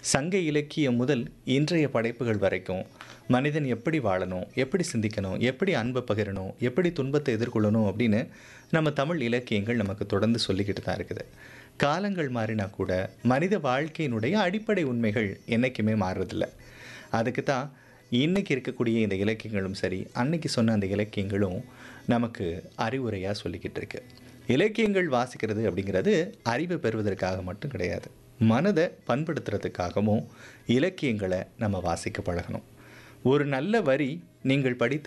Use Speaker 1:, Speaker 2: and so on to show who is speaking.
Speaker 1: சங்க இலக்கியம் முதல் இன்றைய படைப்புகள் வரைக்கும் மனிதன் எப்படி வாழணும் எப்படி சிந்திக்கணும் எப்படி அன்பை பகிரணும் எப்படி துன்பத்தை எதிர்கொள்ளணும் அப்படின்னு நம்ம தமிழ் இலக்கியங்கள் நமக்கு தொடர்ந்து சொல்லிக்கிட்டு தான் இருக்குது காலங்கள் மாறினா கூட மனித வாழ்க்கையினுடைய அடிப்படை உண்மைகள் என்றைக்குமே மாறுறதில்ல அதுக்கு தான் இன்னைக்கு இருக்கக்கூடிய இந்த இலக்கியங்களும் சரி அன்னைக்கு சொன்ன அந்த இலக்கியங்களும் நமக்கு அறிவுரையாக சொல்லிக்கிட்டு இருக்கு இலக்கியங்கள் வாசிக்கிறது அப்படிங்கிறது அறிவு பெறுவதற்காக மட்டும் கிடையாது மனதை பண்படுத்துறதுக்காகவும் இலக்கியங்களை நம்ம வாசிக்க பழகணும் ஒரு நல்ல வரி நீங்கள் படித்த